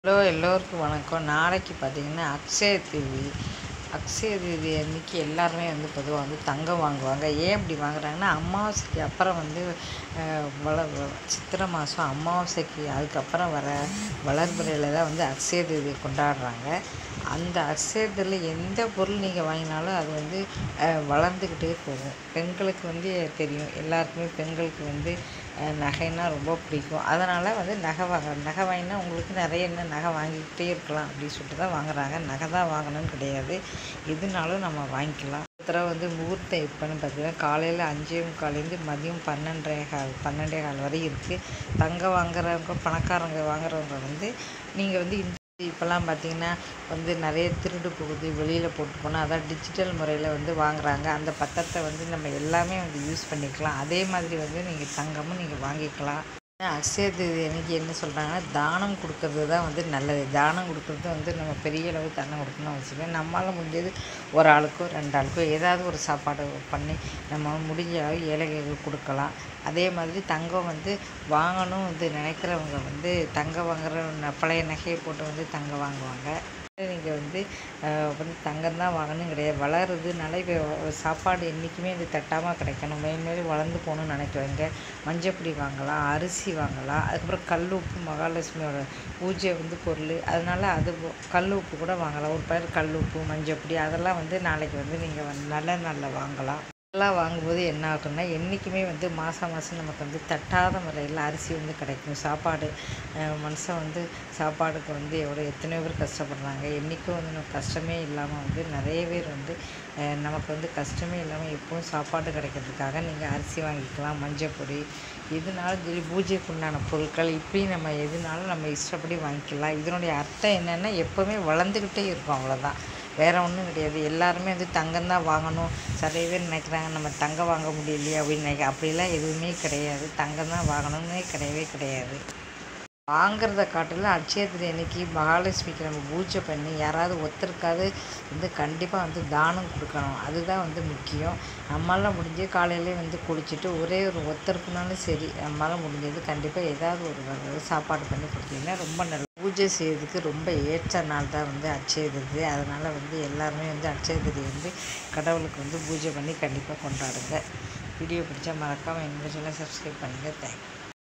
hello எல்லோருக்கும் வணக்கம் நாளைக்கு பார்த்தீங்கன்னா அக்ஷய தீதி அக்ஷய தீதி அன்னைக்கு எல்லாருமே வந்து பொதுவாக வந்து தங்கம் வாங்குவாங்க ஏன் இப்படி வாங்குறாங்கன்னா அமாவாசைக்கு அப்புறம் வந்து அஹ், வள வ- சித்திரை மாதம் அமாவாசைக்கு அதுக்கப்புறம் வர வளர்பிறையில் தான் வந்து அக்ஷய தீதி கொண்டாடுறாங்க அந்த அக்ஷயத்தில் எந்த பொருள் நீங்கள் வாங்கினாலும் அது வந்து அஹ், வளர்ந்துக்கிட்டே போகும் பெண்களுக்கு வந்து தெரியும் எல்லாருக்குமே பெண்களுக்கு வந்து அஹ், நகைன்னா ரொம்ப பிடிக்கும் அதனால் வந்து நகை வாங்க நகை வாங்கினா உங்களுக்கு நிறைய என்ன நகை வாங்கிக்கிட்டே இருக்கலாம் அப்படின்னு சொல்லிட்டு தான் வாங்குறாங்க நகை தான் வாங்கணும்னு கிடையாது எதுனாலும் நம்ம வாங்கிக்கலாம் ஒரு தடவை வந்து முகூர்த்தம் எப்போன்னு பார்த்தீங்கன்னா காலையில் அஞ்சே முக்கால்லேருந்து மதியம் பன்னெண்டரை கால் பன்னெண்டே கால் வரை இருக்குது தங்கம் வாங்குறவங்க பணக்காரங்க வாங்குறவங்க வந்து நீங்கள் வந்து இந்த இப்போல்லாம் பார்த்தீங்கன்னா வந்து நிறைய திருடு போகுது வெளியில் போட்டு போனால் அதான் டிஜிட்டல் முறையில் வந்து வாங்குறாங்க அந்த பத்திரத்தை வந்து நம்ம எல்லாமே வந்து யூஸ் பண்ணிக்கலாம் அதே மாதிரி வந்து நீங்கள் தங்கமும் நீங்கள் வாங்கிக்கலாம் அக்ஷய தீதி அன்னைக்கு என்ன சொல்கிறாங்கன்னா தானம் கொடுக்கறது தான் வந்து நல்லது தானம் கொடுக்கறது வந்து நம்ம பெரிய அளவு தானம் கொடுக்கணும்னு வச்சுக்கோங்க நம்மளால் முடிஞ்சது ஒரு ஆளுக்கோ ரெண்டு ஆளுக்கோ ஏதாவது ஒரு சாப்பாடு பண்ணி நம்ம முடிஞ்ச அளவு ஏழைகளுக்கு கொடுக்கலாம் அதே மாதிரி தங்கம் வந்து வாங்கணும் வந்து நினைக்கிறவங்க வந்து தங்கம் வாங்குற ந- பழைய நகையை போட்டு வந்து தங்கம் வாங்குவாங்க நீங்கள் வந்து அஹ், வந்து தங்கம் தான் வாங்கணும் கிடையாது வளருதுனால இப்போ சாப்பாடு என்றைக்குமே இது தட்டாமல் கிடைக்கணும் மேல் மேலும் வளர்ந்து போகணும்னு நினைக்கிறவங்க மஞ்சப்பொடி வாங்கலாம் அரிசி வாங்கலாம் அதுக்கப்புறம் கல் உப்பு மகாலட்சுமியோட பூஜை வந்து பொருள் அதனால அது போ- கல் உப்பு கூட வாங்கலாம் ஒரு பேர் கல் உப்பு மஞ்சப்பொடி அதெல்லாம் வந்து நாளைக்கு வந்து நீங்கள் நல்ல நாளில் வாங்கலாம் இதெல்லாம் வாங்கும்போது என்ன ஆகும்னா என்றைக்குமே வந்து மாதம் மாதம் நமக்கு வந்து தட்டாத முறையில் அரிசி வந்து கிடைக்கும் சாப்பாடு அஹ் மனுஷன் வந்து சாப்பாடுக்கு வந்து எவ்வளோ எத்தனையோ பேர் கஷ்டப்படுறாங்க என்றைக்கும் வந்து நமக்கு கஷ்டமே இல்லாமல் வந்து நிறைய பேர் வந்து அஹ் நமக்கு வந்து கஷ்டமே இல்லாமல் எப்பவும் சாப்பாடு கிடைக்கிறதுக்காக நீங்கள் அரிசி வாங்கிக்கலாம் மஞ்சள் பொடி எதுனாலும் சரி பூஜைக்கு உண்டான பொருட்கள் இப்படி நம்ம எதுனாலும் நம்ம இஷ்டப்படி வாங்கிக்கலாம் இதனுடைய அர்த்தம் என்னென்னா எப்போவுமே வளர்ந்துக்கிட்டே இருக்கும் அவ்வளோதான் வேற ஒன்றும் கிடையாது எல்லாருமே வந்து தங்கம் தான் வாங்கணும் நிறைய பேர் நினைக்கிறாங்க நம்ம தங்கம் வாங்க முடியலையே அப்படின்னு நினைக்க அப்படிலாம் எதுவுமே கிடையாது தங்கம் தான் வாங்கணும்னே கிடையவே கிடையாது வாங்குறத காட்டிலும் அட்சய திருதி அன்னைக்கு மகாலட்சுமிக்கு நம்ம பூஜை பண்ணி யாராவது ஒருத்தருக்காவது வந்து கண்டிப்பாக வந்து தானம் கொடுக்கணும் அதுதான் வந்து முக்கியம் நம்மளால் முடிஞ்சு காலையிலே வந்து குளிச்சுட்டு ஒரே ஒரு ஒருத்தருக்குனாலும் சரி நம்மளால் முடிஞ்சது கண்டிப்பாக ஏதாவது ஒரு வகை சாப்பாடு பண்ணி கொடுத்தீங்கன்னா ரொம்ப நல்ல பூஜை செய்யறதுக்கு ரொம்ப ஏற்ற நாள் தான் வந்து அட்சய திருதி அதனால் வந்து எல்லாருமே வந்து அட்சய திருதி வந்து கடவுளுக்கு வந்து பூஜை பண்ணி கண்டிப்பாக கொண்டாடுங்க வீடியோ பிடிச்சா மறக்காமல் என்னோட சேனலை சப்ஸ்கிரைப் பண்ணுங்கள் தேங்க்யூ